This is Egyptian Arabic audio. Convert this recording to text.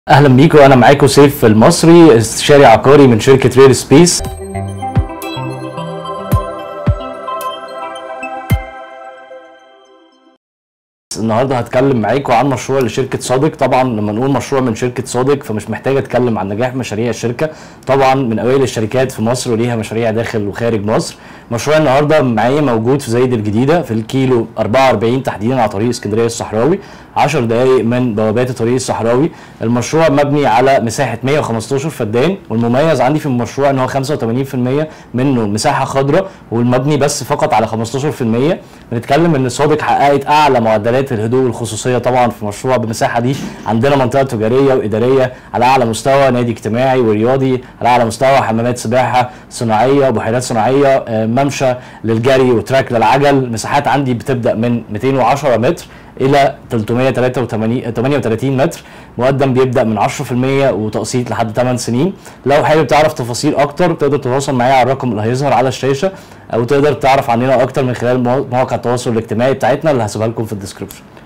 اهلا بيكم انا معاكم سيف المصري استشاري عقاري من شركه ريل سبيس النهارده هتكلم معاكم عن مشروع لشركه صادق طبعا لما نقول مشروع من شركه صادق فمش محتاج اتكلم عن نجاح مشاريع الشركه طبعا من اوائل الشركات في مصر وليها مشاريع داخل وخارج مصر مشروع النهارده معايا موجود في زايد الجديده في الكيلو 44 تحديدا على طريق اسكندريه الصحراوي 10 دقائق من بوابات الطريق الصحراوي المشروع مبني على مساحه 115 فدان والمميز عندي في المشروع ان هو 85% منه مساحه خضراء والمبني بس فقط على 15% بنتكلم ان صادق حققت اعلى معدلات الهدوء والخصوصيه طبعا في المشروع بالمساحه دي عندنا منطقه تجاريه واداريه على اعلى مستوى نادي اجتماعي ورياضي على اعلى مستوى حمامات سباحه صناعيه وبحيرات صناعيه آه، ممشى للجري وتراك للعجل مساحات عندي بتبدا من 210 متر الى 338 متر مقدم بيبدا من 10% وتقسيط لحد 8 سنين لو حابب تعرف تفاصيل اكتر تقدر تتواصل معايا على الرقم اللي هيظهر على الشاشه او تقدر تعرف عننا اكتر من خلال مواقع التواصل الاجتماعي بتاعتنا اللي هسيبها لكم في الديسكربشن